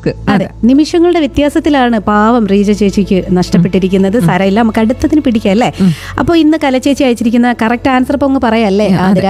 Task അതെ നിമിഷങ്ങളുടെ വ്യത്യാസത്തിലാണ് പാവം റീജ ചേച്ചിക്ക് നഷ്ടപ്പെട്ടിരിക്കുന്നത് സാരമില്ല നമുക്ക് അടുത്തതിന് പിടിക്കാം അല്ലേ അപ്പോൾ ഇന്ന് കലച്ചേച്ചി അയച്ചിരിക്കുന്ന കറക്റ്റ് ആൻസർ ഇപ്പൊ അങ്ങ് പറയാല്ലേ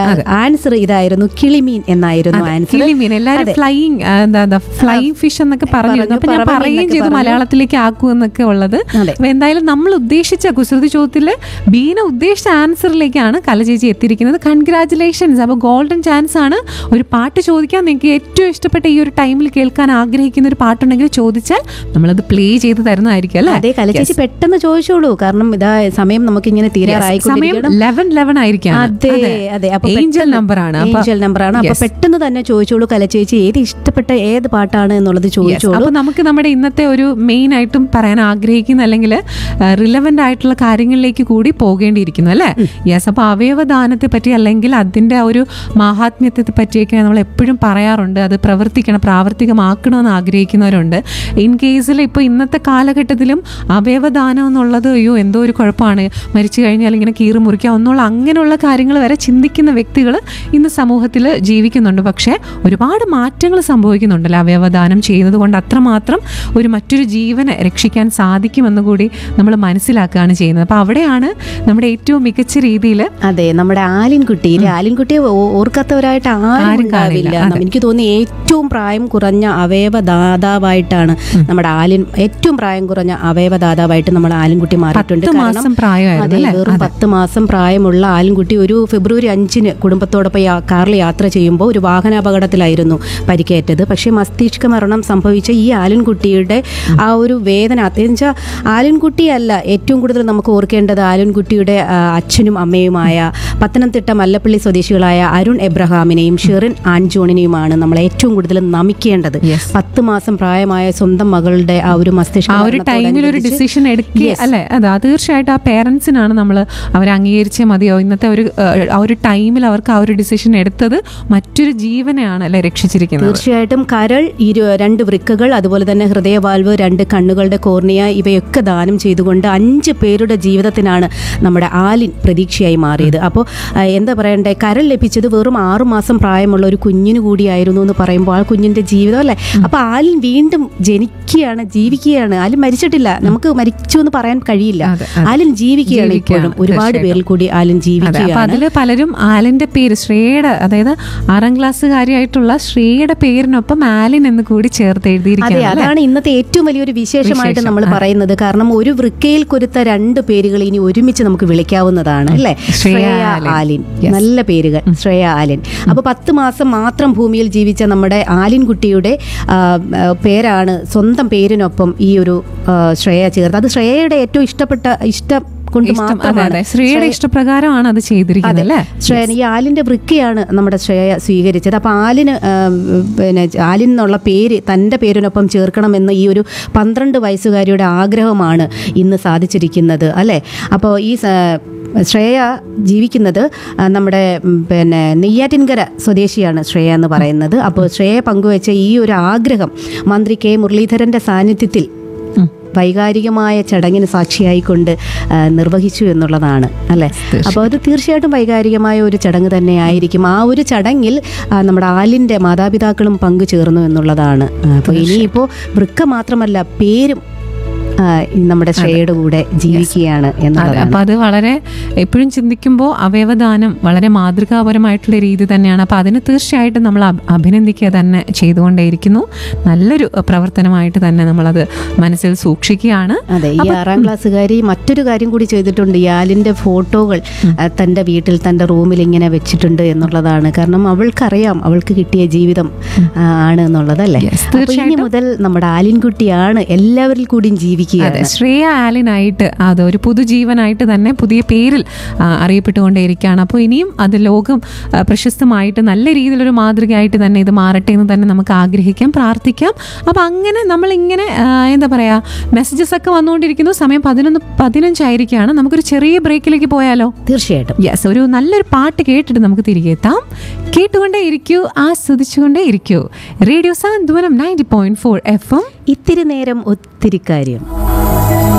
ആൻസർ ഇതായിരുന്നു കിളിമീൻ എന്നായിരുന്നു ആൻസർ കിളിമീൻ എല്ലാരും ഫ്ലൈയിങ് എന്താ ഫ്ലൈയിങ് ഫിഷ് എന്നൊക്കെ പറഞ്ഞിരുന്നു അപ്പൊ ഞാൻ പറഞ്ഞു പറയുകയും എന്നൊക്കെ ചെയ്തു പറഞ്ഞു. മലയാളത്തിലേക്ക് ആക്കുമെന്നൊക്കെ ഉള്ളത് അതെ. അപ്പൊ എന്തായാലും നമ്മൾ ഉദ്ദേശിച്ച കുസൃതി ചോദ്യത്തില് ബീന ഉദ്ദേശിച്ച ആൻസറിലേക്കാണ് കലചേച്ചി എത്തിയിരിക്കുന്നത് കൺഗ്രാറ്റുലേഷൻസ് അപ്പൊ ഗോൾഡൻ ചാൻസ് ആണ് ഒരു പാട്ട് ചോദിക്കാൻ നിങ്ങൾക്ക് ഏറ്റവും ഇഷ്ടപ്പെട്ട ഈ ഒരു ടൈമിൽ കേൾക്കാൻ ആഗ്രഹിക്കുന്ന ഒരു പാട്ടുണ്ടെങ്കിൽ ചോദിച്ചാൽ നമ്മളത് പ്ലേ ചെയ്ത് തരുന്നതായിരിക്കും അല്ലേ അതെ കലച്ചേച്ചി പെട്ടെന്ന് ചോദിച്ചോളൂ കാരണം ഇതാ സമയം നമുക്ക് ഇങ്ങനെ സമയം തീരാറായിക്കൊണ്ടിരിക്കണം ലെവൻ ലെവൻ ആയിരിക്കാം അതെ അതെ അപ്പൊ ഏഞ്ചൽ നമ്പർ ആണ് അപ്പൊ ഏഞ്ചൽ നമ്പർ ആണ് അപ്പൊ Yes. പെട്ടെന്ന് തന്നെ ചോദിച്ചോളൂ കലച്ചേച്ചി ഏത് ഇഷ്ടപ്പെട്ട ഏത് പാട്ടാണ് എന്നുള്ളത് ചോദിച്ചോളൂ അപ്പൊ നമുക്ക് നമ്മുടെ ഇന്നത്തെ ഒരു മെയിൻ ആയിട്ടും പറയാൻ ആഗ്രഹിക്കുന്ന അല്ലെങ്കിൽ റിലവന്റ് ആയിട്ടുള്ള കാര്യങ്ങളിലേക്ക് കൂടി പോകേണ്ടിയിരിക്കുന്നു അല്ലേ യെസ് അപ്പൊ അവയവദാനത്തെ പറ്റി അല്ലെങ്കിൽ അതിന്റെ ആ ഒരു മാഹാത്മ്യത്തെ പറ്റിയൊക്കെ നമ്മൾ എപ്പോഴും പറയാറുണ്ട് അത് പ്രവർത്തിക്കണം പ്രാവർത്തികമാക്കണമെന്ന് ആഗ്രഹിക്കുന്നവരുണ്ട് ഇൻ കേസിൽ ഇപ്പോൾ ഇന്നത്തെ കാലഘട്ടത്തിലും അവയവദാനം എന്നുള്ളത് അയ്യോ എന്തോ ഒരു കുഴപ്പമാണ് മരിച്ചു കഴിഞ്ഞാൽ ഇങ്ങനെ കീറി മുറിക്കാം എന്നുള്ള അങ്ങനെയുള്ള കാര്യങ്ങൾ വരെ ചിന്തിക്കുന്ന വ്യക്തികൾ ഇന്ന് സമൂഹത്തിൽ ജീവിക്കുന്നുണ്ട് പക്ഷേ ഒരുപാട് മാറ്റങ്ങൾ സംഭവിക്കുന്നുണ്ടല്ലോ അവയവദാനം ചെയ്യുന്നത് കൊണ്ട് അത്രമാത്രം ഒരു മറ്റൊരു ജീവനെ രക്ഷിക്കാൻ സാധിക്കുമെന്ന് കൂടി നമ്മൾ മനസ്സിലാക്കുകയാണ് ചെയ്യുന്നത് അപ്പോൾ അവിടെയാണ് നമ്മുടെ ഏറ്റവും മികച്ച രീതിയിൽ അതെ നമ്മുടെ ആലിൻകുട്ടിയിലെ ആലിൻകുട്ടിയെ ഓ- ഓർക്കാത്തവരായിട്ട് ആരും ആരും ഉണ്ടാവില്ല കാണില്ല, അതെ. എനിക്ക് തോന്നി ഏറ്റവും പ്രായം കുറഞ്ഞ അവയവദാതാവായിട്ടാണ് നമ്മുടെ ആലിൻ ഏറ്റവും പ്രായം കുറഞ്ഞ അവയവദാതാവായിട്ട് നമ്മൾ ആലിൻകുട്ടി മാറിയിട്ടുണ്ട് പത്ത് കാരണം മാസം പ്രായമായിരുന്നു അതെ അല്ലേ വെറും പത്ത് മാസം പ്രായമുള്ള ആലിൻകുട്ടി ഒരു ഫെബ്രുവരി അഞ്ചിന് കുടുംബത്തോടൊപ്പം യാ- കാറിൽ യാത്ര ചെയ്യുമ്പോൾ ഒരു വാഹനാപകടത്തിലായിരുന്നു പരിക്കേറ്റത് പക്ഷേ മസ്തിഷ്ക മരണം സംഭവിച്ച ഈ ആലിൻകുട്ടിയുടെ ആ ഒരു വേദന വെച്ചാൽ ആലിൻകുട്ടിയല്ല ഏറ്റവും കൂടുതൽ നമുക്ക് ഓർക്കേണ്ടത് ആലിൻകുട്ടിയുടെ ആ, അച്ഛനും അമ്മയുമായ പത്തനംതിട്ട മല്ലപ്പള്ളി സ്വദേശികളായ അരുൺ എബ്രഹാമിനെയും ഷെറിൻ ആൻജോണിനെയുമാണ് നമ്മൾ ഏറ്റവും കൂടുതൽ നമിക്കേണ്ടത് Yes. പത്ത് മാസം പ്രായമായ സ്വന്തം മകളുടെ ആ ഒരു മസ്തിഷ്ക ആ ഒരു ടൈമിൽ ഒരു മരണത്തോടനുബന്ധിച്ച് ഡിസിഷൻ എടുക്കുക Yes. അല്ലെ അതെ അത് തീർച്ചയായിട്ടും ആ പേരൻസിനാണ് നമ്മൾ അവരെ അംഗീകരിച്ചേ മതിയോ ഇന്നത്തെ ഒരു ഏഹ്, ആ ഒരു ടൈമിൽ അവർക്ക് ആ ഒരു ഡിസിഷൻ എടുത്തത് മറ്റൊരു ജീവനെയാണ് അല്ലെ രക്ഷിച്ചിരിക്കുന്നത് തീർച്ചയായിട്ടും കരൾ ഇരു രണ്ട് വൃക്കകൾ അതുപോലെ തന്നെ ഹൃദയവാൽവ് രണ്ട് കണ്ണുകളുടെ കോർണിയ ഇവയൊക്കെ ദാനം ചെയ്തുകൊണ്ട് അഞ്ച് പേരുടെ ജീവിതത്തിനാണ് നമ്മുടെ ആലിൻ പ്രതീക്ഷയായി മാറിയത് അപ്പോൾ എന്താ പറയണ്ടേ കരൾ ലഭിച്ചത് വെറും ആറു മാസം പ്രായമുള്ള ഒരു കുഞ്ഞിന് കൂടിയായിരുന്നു എന്ന് പറയുമ്പോൾ ആ കുഞ്ഞിന്റെ ജീവിതം അല്ലേ അപ്പോൾ ആലിൻ വീണ്ടും ജനിക്കുകയാണ് ജീവിക്കുകയാണ് ആലിൻ മരിച്ചിട്ടില്ല നമുക്ക് മരിച്ചു എന്ന് പറയാൻ കഴിയില്ല അതെ, അതെ. ആലിൻ ജീവിക്കുകയാണ് ജീവിക്കുകയാണ്, ഇപ്പോഴും ഒരുപാട് തീർച്ചയായിട്ടും. പേരിൽ കൂടി ആലിൻ അതെ അപ്പൊ ജീവിക്കുകയാണ് അതില് പലരും ആലിന്റെ പേര് ശ്രേയയുടെ അതായത് ആറാം ക്ലാസ്സുകാരിയായിട്ടുള്ള ശ്രേയയുടെ പേരിനൊപ്പം ആലിൻ എന്ന് കൂടി ചേർത്ത് അതെ എഴുതിയിരിക്കുകയാണ് അല്ലേ? അതാണ് ഇന്നത്തെ ഏറ്റവും വലിയൊരു വിശേഷമായിട്ട് വിശേഷം, നമ്മൾ പറയുന്നത് കാരണം ഒരു വൃക്കയിൽ കൊരുത്ത രണ്ട് പേരുകൾ ഇനി ഒരുമിച്ച് നമുക്ക് വിളിക്കാവുന്നതാണ് അല്ലേ ശ്രേയ ശ്രേയ ആലിൻ. ആലിൻ Yes. നല്ല പേരുകൾ ശ്രേയ ആലിൻ അപ്പൊ പത്ത് മാസം മാത്രം ഭൂമിയിൽ ജീവിച്ച നമ്മുടെ ആലിൻകുട്ടിയുടെ ആ, ആ, പേരാണ് സ്വന്തം പേരിനൊപ്പം ഈ ഒരു ആ, ശ്രേയ ചേർത്ത് അത് ശ്രേയയുടെ ഏറ്റവും ഇഷ്ടപ്പെട്ട ഇഷ്ടം കൊണ്ട് ഇഷ്ടം അതെ മാത്രമാണ് അതെ ശ്രേയയുടെ ഇഷ്ടപ്രകാരമാണ് അത് ചെയ്തിരിക്കുന്നത് അല്ലേ ശ്രേയ ഈ ആലിന്റെ വൃക്കയാണ് നമ്മുടെ ശ്രേയ സ്വീകരിച്ചത് അപ്പൊ ആലിന് ആ, പിന്നെ ആലിൻ എന്നുള്ള പേര് തൻ്റെ പേരിനൊപ്പം ചേർക്കണമെന്ന് ഈ ഒരു പന്ത്രണ്ട് വയസ്സുകാരിയുടെ ആഗ്രഹമാണ് ഇന്ന് സാധിച്ചിരിക്കുന്നത് അല്ലേ അപ്പോൾ ഈ സ- ശ്രേയ ജീവിക്കുന്നത് ആ, നമ്മുടെ ഉം, പിന്നെ നെയ്യാറ്റിൻകര സ്വദേശിയാണ് ശ്രേയ എന്ന് പറയുന്നത് അപ്പോൾ ശ്രേയ പങ്കുവച്ച ഈ ഒരു ആഗ്രഹം മന്ത്രി കെ മുരളീധരന്റെ സാന്നിധ്യത്തിൽ ഉം. വൈകാരികമായ ചടങ്ങിന് സാക്ഷിയായിക്കൊണ്ട് ആ, നിർവഹിച്ചു എന്നുള്ളതാണ് അല്ലേ അപ്പോൾ അത് തീർച്ചയായിട്ടും വൈകാരികമായ ഒരു ചടങ്ങ് തന്നെ ആയിരിക്കും ആ ഒരു ചടങ്ങിൽ ആ, നമ്മുടെ ആലിൻ്റെ മാതാപിതാക്കളും പങ്കുചേർന്നു എന്നുള്ളതാണ് അപ്പോൾ ഇനിയിപ്പോൾ വൃക്ക മാത്രമല്ല പേരും ആ, ഈ നമ്മുടെ ശ്രേയയുടെ കൂടെ ജീവിക്കുകയാണ് അതെ എന്നുള്ളതാണ് അപ്പൊ അത് വളരെ എപ്പോഴും ചിന്തിക്കുമ്പോൾ അവയവദാനം വളരെ മാതൃകാപരമായിട്ടുള്ള രീതി തന്നെയാണ് അപ്പൊ അതിന് തീർച്ചയായിട്ടും നമ്മൾ അഭ- അഭിനന്ദിക്കുക തന്നെ ചെയ്തുകൊണ്ടേയിരിക്കുന്നു നല്ലൊരു അഹ്, പ്രവർത്തനമായിട്ട് തന്നെ നമ്മളത് മനസ്സിൽ സൂക്ഷിക്കുകയാണ് അതെ ഈ ആറാം ക്ലാസ്സുകാരി മറ്റൊരു കാര്യം കൂടി ചെയ്തിട്ടുണ്ട് ഈ ആലിന്റെ ഫോട്ടോകൾ ആ, തന്റെ വീട്ടിൽ തന്റെ റൂമിൽ ഇങ്ങനെ വെച്ചിട്ടുണ്ട് എന്നുള്ളതാണ് കാരണം അവൾക്കറിയാം അവൾക്ക് കിട്ടിയ ജീവിതം ആ, ആണ് എന്നുള്ളതല്ലേ Yes, അപ്പൊ ഇനി മുതൽ നമ്മുടെ ആലിൻകുട്ടിയാണ് എല്ലാവരിൽ കൂടിയും ജീവിക്കുക അതെ ശ്രേയ ആലിനായിട്ട് അത് ഒരു പുതുജീവനായിട്ട് തന്നെ പുതിയ പേരിൽ ആ, അറിയപ്പെട്ടുകൊണ്ടേയിരിക്കുകയാണ് അപ്പോൾ ഇനിയും അത് ലോകം ആ, പ്രശസ്തമായിട്ട് നല്ല രീതിയിലൊരു മാതൃകയായിട്ട് തന്നെ ഇത് മാറട്ടെ എന്ന് തന്നെ നമുക്ക് ആഗ്രഹിക്കാം പ്രാർത്ഥിക്കാം അപ്പോൾ അങ്ങനെ നമ്മളിങ്ങനെ ആ, എന്താ പറയുക മെസ്സേജസ് ഒക്കെ വന്നുകൊണ്ടിരിക്കുന്നു സമയം പതിനൊന്ന് പതിനഞ്ചായിരിക്കുകയാണ് നമുക്കൊരു ചെറിയ ബ്രേക്കിലേക്ക് പോയാലോ തീർച്ചയായിട്ടും യെസ് ഒരു നല്ലൊരു പാട്ട് കേട്ടിട്ട് നമുക്ക് തിരികെ എത്താം കേട്ടുകൊണ്ടേ ഇരിക്കൂ ആസ്വദിച്ചുകൊണ്ടേ ഇരിക്കൂ radio Santhwanam ninety point four F M ഇത്തിരി നേരം ഒത്തിരി കാര്യം